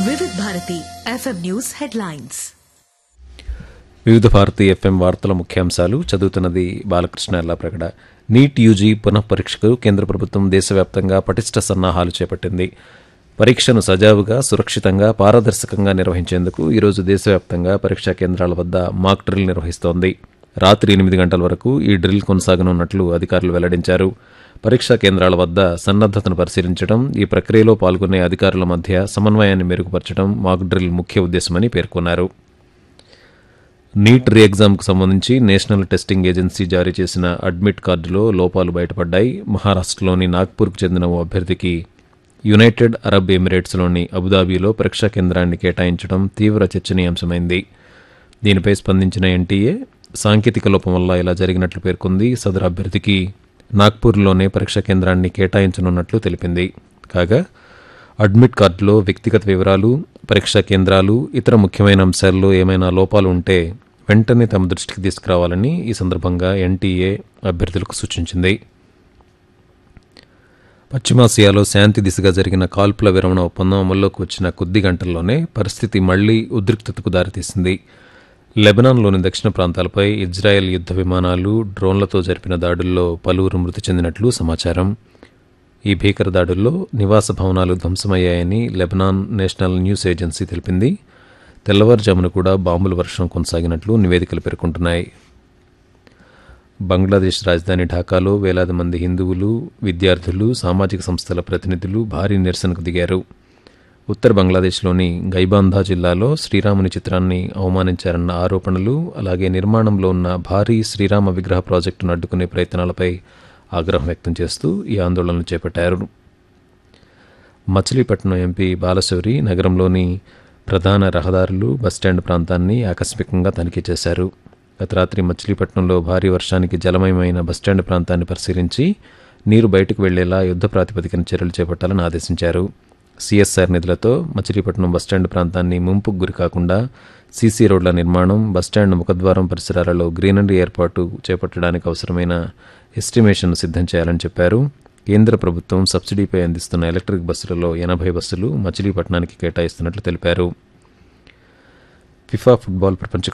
వివిధ Bharati FM news headlines వివిధ Bharati FM వార్తల ముఖ్యాంశాలు చదువుతున్నది బాలకృష్ణ ఎల్లాప్రగడ నీట్ యూజీ పునః పరీక్షకు కేంద్ర ప్రభుత్వం దేశవ్యాప్తంగా పటిష్ట సన్నాహాలు చేపట్టింది పరీక్షను సజావుగా సురక్షితంగా పారదర్శకంగా నిర్వహించేందుకు ఈరోజు దేశవ్యాప్తంగా పరీక్షా కేంద్రాల వద్ద మాక్ డ్రిల్ నిర్వహిస్తోంది రాత్రి ఎనిమిది గంటల వరకు ఈ డ్రిల్ కొనసాగనున్నట్లు అధికారులు వెల్లడించారు పరీక్షా కేంద్రాల వద్ద సన్నద్దతను పరిశీలించడం ఈ ప్రక్రియలో పాల్గొనే అధికారుల మధ్య సమన్వయాన్ని మెరుగుపరచడం మాక్ డ్రిల్ ముఖ్య ఉద్దేశమని పేర్కొన్నారు నీట్ రీ ఎగ్జామ్కు సంబంధించి నేషనల్ టెస్టింగ్ ఏజెన్సీ జారీ చేసిన అడ్మిట్ కార్డులో లోపాలు బయటపడ్డాయి మహారాష్ట్రలోని నాగ్పూర్కు చెందిన ఓ అభ్యర్థికి యునైటెడ్ అరబ్ ఎమిరేట్స్లోని అబుదాబీలో పరీక్షా కేంద్రాన్ని కేటాయించడం తీవ్ర చర్చనీయాంశమైంది దీనిపై స్పందించిన ఎన్టీఏ సాంకేతిక లోపం వల్ల ఇలా జరిగినట్లు పేర్కొంది సదరు అభ్యర్థికి నాగ్పూర్లోనే పరీక్షా కేంద్రాన్ని కేటాయించనున్నట్లు తెలిపింది కాగా అడ్మిట్ కార్డులో వ్యక్తిగత వివరాలు పరీక్షా కేంద్రాలు ఇతర ముఖ్యమైన అంశాల్లో ఏమైనా లోపాలు ఉంటే వెంటనే తమ దృష్టికి తీసుకురావాలని ఈ సందర్భంగా ఎన్టీఏ అభ్యర్థులకు సూచించింది పశ్చిమాసియాలో శాంతి దిశగా జరిగిన కాల్పుల విరమణ ఒప్పందం అమల్లోకి వచ్చిన కొద్ది గంటల్లోనే పరిస్థితి మళ్లీ ఉద్రిక్తతకు దారితీసింది లెబనాన్లోని దక్షిణ ప్రాంతాలపై ఇజ్రాయెల్ యుద్ధ విమానాలు డ్రోన్లతో జరిపిన దాడుల్లో పలువురు మృతి చెందినట్లు సమాచారం ఈ భీకర దాడుల్లో నివాస భవనాలు ధ్వంసమయ్యాయని లెబనాన్ నేషనల్ న్యూస్ ఏజెన్సీ తెలిపింది తెల్లవారుజామున కూడా బాంబుల వర్షం కొనసాగినట్లు నివేదికలు పేర్కొంటున్నాయి బంగ్లాదేశ్ రాజధాని ఢాకాలో వేలాది మంది హిందువులు విద్యార్థులు సామాజిక సంస్థల ప్రతినిధులు భారీ నిరసనకు దిగారు ఉత్తర బంగ్లాదేశ్లోని గైబాంధా జిల్లాలో శ్రీరాముని చిత్రాన్ని అవమానించారన్న ఆరోపణలు అలాగే నిర్మాణంలో ఉన్న భారీ శ్రీరామ విగ్రహ ప్రాజెక్టును అడ్డుకునే ప్రయత్నాలపై ఆగ్రహం వ్యక్తం చేస్తూ ఈ ఆందోళనలు చేపట్టారు మచిలీపట్నం ఎంపీ బాలశౌరి నగరంలోని ప్రధాన రహదారులు బస్టాండ్ ప్రాంతాన్ని ఆకస్మికంగా తనిఖీ చేశారు గత రాత్రి మచిలీపట్నంలో భారీ వర్షానికి జలమయమైన బస్టాండ్ ప్రాంతాన్ని పరిశీలించి నీరు బయటకు వెళ్లేలా యుద్ధ ప్రాతిపదికన చర్యలు చేపట్టాలని ఆదేశించారు సిఎస్ఆర్ నిధులతో మచిలీపట్నం బస్టాండ్ ప్రాంతాన్ని ముంపుకు గురి కాకుండా సీసీ రోడ్ల నిర్మాణం బస్టాండ్ ముఖద్వారం పరిసరాలలో గ్రీనరీ ఏర్పాటు చేపట్టడానికి అవసరమైన ఎస్టిమేషన్ సిద్ధం చేయాలని చెప్పారు కేంద్ర ప్రభుత్వం సబ్సిడీపై అందిస్తున్న ఎలక్ట్రిక్ బస్సులలో ఎనభై బస్సులు మచిలీపట్నానికి కేటాయిస్తున్నట్లు తెలిపారు ఫిఫా ఫుట్బాల్ ప్రపంచ